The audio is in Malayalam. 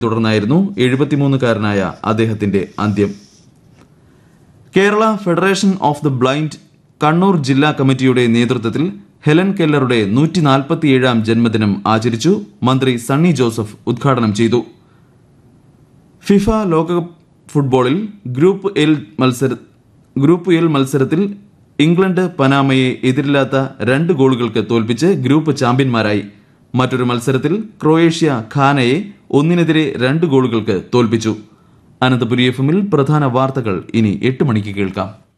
തുടർന്നായിരുന്നു എഴുപത്തിമൂന്നുകാരനായ അദ്ദേഹത്തിന്റെ അന്ത്യം Kerala federation of the blind Kannur ജില്ലാ കമ്മിറ്റിയുടെ നേതൃത്വത്തിൽ ഹെലൻ കെല്ലറുടെ നൂറ്റി നാൽപ്പത്തിയേഴാം ജന്മദിനം ആചരിച്ചു മന്ത്രി സണ്ണി ജോസഫ് ഉദ്ഘാടനം ചെയ്തു ഫിഫ ലോകകപ്പ് ഫുട്ബോളിൽ ഗ്രൂപ്പ് എൽ മത്സര ഗ്രൂപ്പ് എൽ മത്സരത്തിൽ ഇംഗ്ലണ്ട് പനാമയെ എതിരില്ലാത്ത രണ്ട് ഗോളുകൾക്ക് തോൽപ്പിച്ച് ഗ്രൂപ്പ് ചാമ്പ്യന്മാരായി മറ്റൊരു മത്സരത്തിൽ ക്രൊയേഷ്യ ഖാനയെ ഒന്നിനെതിരെ രണ്ട് ഗോളുകൾക്ക് തോൽപ്പിച്ചു അനന്തപുരി എഫ് എമ്മിൽ പ്രധാന വാർത്തകൾ ഇനി എട്ട് മണിക്ക് കേൾക്കാം